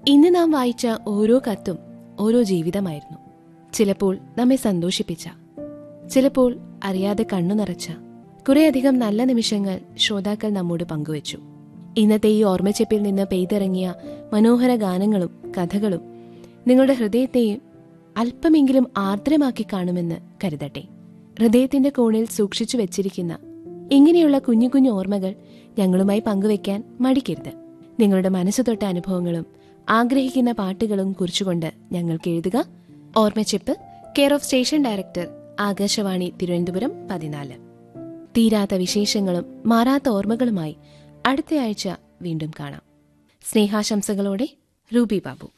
ഇന്ന് നാം വായിച്ച ഓരോ കത്തും ഓരോ ജീവിതമായിരുന്നു ചിലപ്പോൾ നമ്മെ സന്തോഷിപ്പിച്ച ചിലപ്പോൾ അറിയാതെ കണ്ണു നിറച്ച കുറേയധികം നല്ല നിമിഷങ്ങൾ ശ്രോതാക്കൾ നമ്മോട് പങ്കുവച്ചു ഇന്നത്തെ ഈ ഓർമ്മച്ചെപ്പിൽ നിന്ന് പെയ്തിറങ്ങിയ മനോഹര ഗാനങ്ങളും കഥകളും നിങ്ങളുടെ ഹൃദയത്തെയും അല്പമെങ്കിലും ആർദ്രമാക്കി കാണുമെന്ന് കരുതട്ടെ ഹൃദയത്തിന്റെ കോണിൽ സൂക്ഷിച്ചു വെച്ചിരിക്കുന്ന ഇങ്ങനെയുള്ള കുഞ്ഞു കുഞ്ഞു ഓർമ്മകൾ ഞങ്ങളുമായി പങ്കുവെക്കാൻ മടിക്കരുത് നിങ്ങളുടെ മനസ്സ് തൊട്ട അനുഭവങ്ങളും ആഗ്രഹിക്കുന്ന പാട്ടുകളും കുറിച്ചുകൊണ്ട് ഞങ്ങൾക്ക് എഴുതുക Ormacheppu care of station director Akashvani Thiruvananthapuram പതിനാല് തീരാത്ത വിശേഷങ്ങളും മാറാത്ത ഓർമ്മകളുമായി അടുത്തയാഴ്ച വീണ്ടും കാണാം സ്നേഹാശംസകളോടെ റൂബി ബാബു